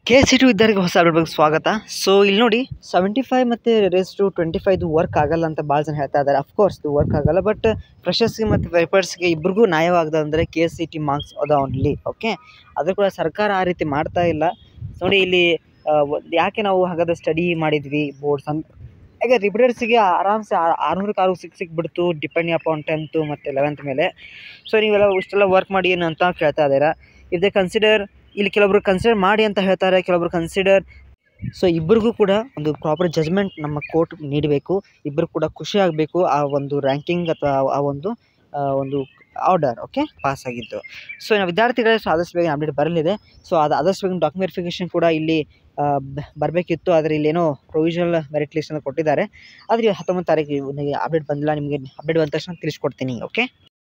K C to ಇದ್ದವರಿಗೆ ಹೊಸ update ಬಗ್ಗೆ ಸ್ವಾಗತ ಸೊ ಇಲ್ಲಿ ನೋಡಿ ಸೆವೆಂಟಿ ಫೈವ್ ಮತ್ತು ರೇಸ್ ಟು ಟ್ವೆಂಟಿ ಫೈವ್ದು ವರ್ಕ್ ಆಗಲ್ಲ ಅಂತ ಭಾಳ ಜನ ಹೇಳ್ತಾ ಇದ್ದಾರೆ ಅಫ್ಕೋರ್ಸ್ ಇದು ವರ್ಕ್ ಆಗಲ್ಲ ಬಟ್ ಫ್ರೆಷರ್ಸ್ಗೆ ಮತ್ತು ವೇಪರ್ಸ್ಗೆ ಇಬ್ರಿಗೂ ನ್ಯಾಯವಾಗದ ಅಂದರೆ ಕೆ ಸಿ ಟಿ ಮಾರ್ಕ್ಸ್ ಅದ ಓನ್ಲಿ ಓಕೆ ಅದು ಕೂಡ ಸರ್ಕಾರ ಆ ರೀತಿ ಮಾಡ್ತಾ ಇಲ್ಲ ನೋಡಿ ಇಲ್ಲಿ ಆ, ಒ- ಯಾಕೆ ನಾವು ಹಾಗಾದ್ರೆ ಸ್ಟಡಿ ಮಾಡಿದ್ವಿ ಬೋರ್ಡ್ಸ್ ಅಂತ ಈಗ ರಿಪೀಟರ್ಸಿಗೆ ಆರಾಮ್ಸೆ ಆರುನೂರಕ್ಕೆ ಆರು ಸಿಕ್ ಸಿಕ್ಬಿಡ್ತು ಡಿಪೆಂಡ್ ಅಪಾನ್ ಟೆಂತು ಮತ್ತು ಲೆವೆಂತ್ ಮೇಲೆ ಸೊ ನೀವೆಲ್ಲ ಇಷ್ಟೆಲ್ಲ ವರ್ಕ್ ಮಾಡಿ ಏನು ಅಂತ ಕೇಳ್ತಾ ಇದ್ದೀರಾ ಇಫ್ ದೇ ಕನ್ಸಿಡರ್ ಇಲ್ಲಿ ಕೆಲವೊಬ್ರು ಕನ್ಸಿಡರ್ ಮಾಡಿ ಅಂತ ಹೇಳ್ತಾರೆ ಕೆಲವೊಬ್ರು ಕನ್ಸಿಡರ್ ಸೊ ಇಬ್ಬರಿಗೂ ಕೂಡ ಒಂದು ಪ್ರಾಪರ್ ಜಜ್ಮೆಂಟ್ ನಮ್ಮ ಕೋರ್ಟ್ ನೀಡಬೇಕು ಇಬ್ಬರು ಕೂಡ ಖುಷಿ ಆಗಬೇಕು ಆ ಒಂದು ರ್ಯಾಂಕಿಂಗ್ ಅಥವಾ ಆ ಒಂದು ಆ, ಒಂದು ಆರ್ಡರ್ ಓಕೆ ಪಾಸ್ ಆಗಿದ್ದು ಸೊ ನಾವು ವಿದ್ಯಾರ್ಥಿಗಳೇ ಸೊ ಆದಷ್ಟು ಬೇಗ ಅಪ್ಡೇಟ್ ಬರಲಿದೆ ಸೊ ಅದು ಆದಷ್ಟು ಬೇಗ ಡಾಕ್ಯುಮೆಂಟ್ ವೆರಿಫಿಕೇಷನ್ ಕೂಡ ಇಲ್ಲಿ ಬರಬೇಕಿತ್ತು ಆದರೆ ಇಲ್ಲೇನೋ ಪ್ರೊವಿಷನಲ್ ಮೆರಿಟ್ ಲಿಸ್ಟನ್ನು ಕೊಟ್ಟಿದ್ದಾರೆ ಆದರೆ ಹತ್ತೊಂಬತ್ತು ತಾರೀಕು ಅಪ್ಡೇಟ್ ಬಂದಿಲ್ಲ ನಿಮಗೆ ಅಪ್ಡೇಟ್ ಬಂದ ತಕ್ಷಣ ತಿಳಿಸ್ಕೊಡ್ತೀನಿ ಓಕೆ